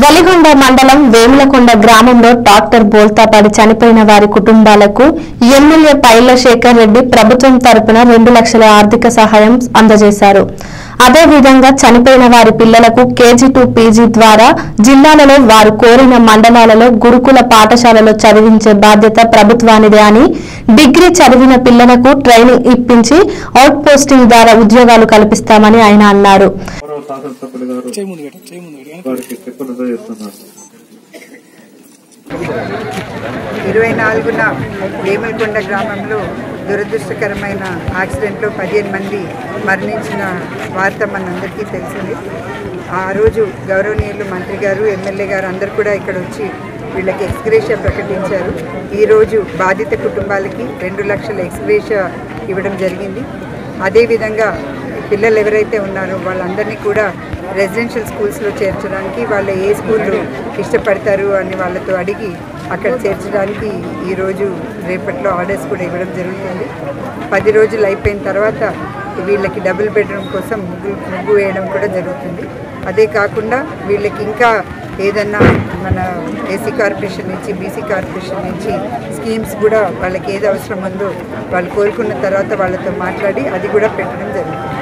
వెలిగొండ మండలం వేములకొండ గ్రామంలో ట్రాక్టర్ బోల్తా పడి చనిపోయిన వారి కుటుంబాలకు ఎమ్మెల్యే పైల శేఖర్ రెడ్డి ప్రభుత్వం తరపున రెండు లక్షల ఆర్థిక సహాయం అందజేశారు అదేవిధంగా చనిపోయిన వారి పిల్లలకు కేజీ టు పీజీ ద్వారా జిల్లాలలో వారు కోరిన మండలాలలో గురుకుల పాఠశాలలో చదివించే బాధ్యత ప్రభుత్వానిదే అని డిగ్రీ చదివిన పిల్లలకు ట్రైనింగ్ ఇప్పించి అవుట్ పోస్టింగ్ ద్వారా ఉద్యోగాలు కల్పిస్తామని ఆయన అన్నారు గౌరవ శాసనసభ్యులు గారు చేయి ముందు పెట్ట చేయి ముందు పెట్ట వారికి చెప్పులతో చేస్తున్నారు ఇరవై నాలుగున వేములకొండ గ్రామంలో దురదృష్టకరమైన యాక్సిడెంట్లో పదిహేను మంది మరణించిన వార్త మనందరికీ తెలిసింది ఆ రోజు గౌరవనీయులు మంత్రి గారు ఎమ్మెల్యే గారు అందరు కూడా ఇక్కడ వచ్చి వీళ్ళకి ఎక్స్గ్రేషియా ప్రకటించారు ఈరోజు బాధిత కుటుంబాలకి రెండు లక్షల ఎక్స్గ్రేషియా ఇవ్వడం జరిగింది అదేవిధంగా పిల్లలు ఎవరైతే ఉన్నారో వాళ్ళందరినీ కూడా రెసిడెన్షియల్ స్కూల్స్లో చేర్చడానికి వాళ్ళు ఏ స్కూల్లో ఇష్టపడతారు అని వాళ్ళతో అడిగి అక్కడ చేర్చడానికి ఈరోజు రేపట్లో ఆర్డర్స్ కూడా ఇవ్వడం జరుగుతుంది పది రోజులు అయిపోయిన తర్వాత వీళ్ళకి డబుల్ బెడ్రూమ్ కోసం ముగ్గు ముగ్గు వేయడం కూడా జరుగుతుంది అదే కాకుండా వీళ్ళకి ఇంకా ఏదన్నా మన ఏసీ కార్పొరేషన్ నుంచి బీసీ కార్పొరేషన్ నుంచి స్కీమ్స్ కూడా వాళ్ళకి ఏది అవసరం ఉందో వాళ్ళు కోరుకున్న తర్వాత వాళ్ళతో మాట్లాడి అది కూడా పెట్టడం జరుగుతుంది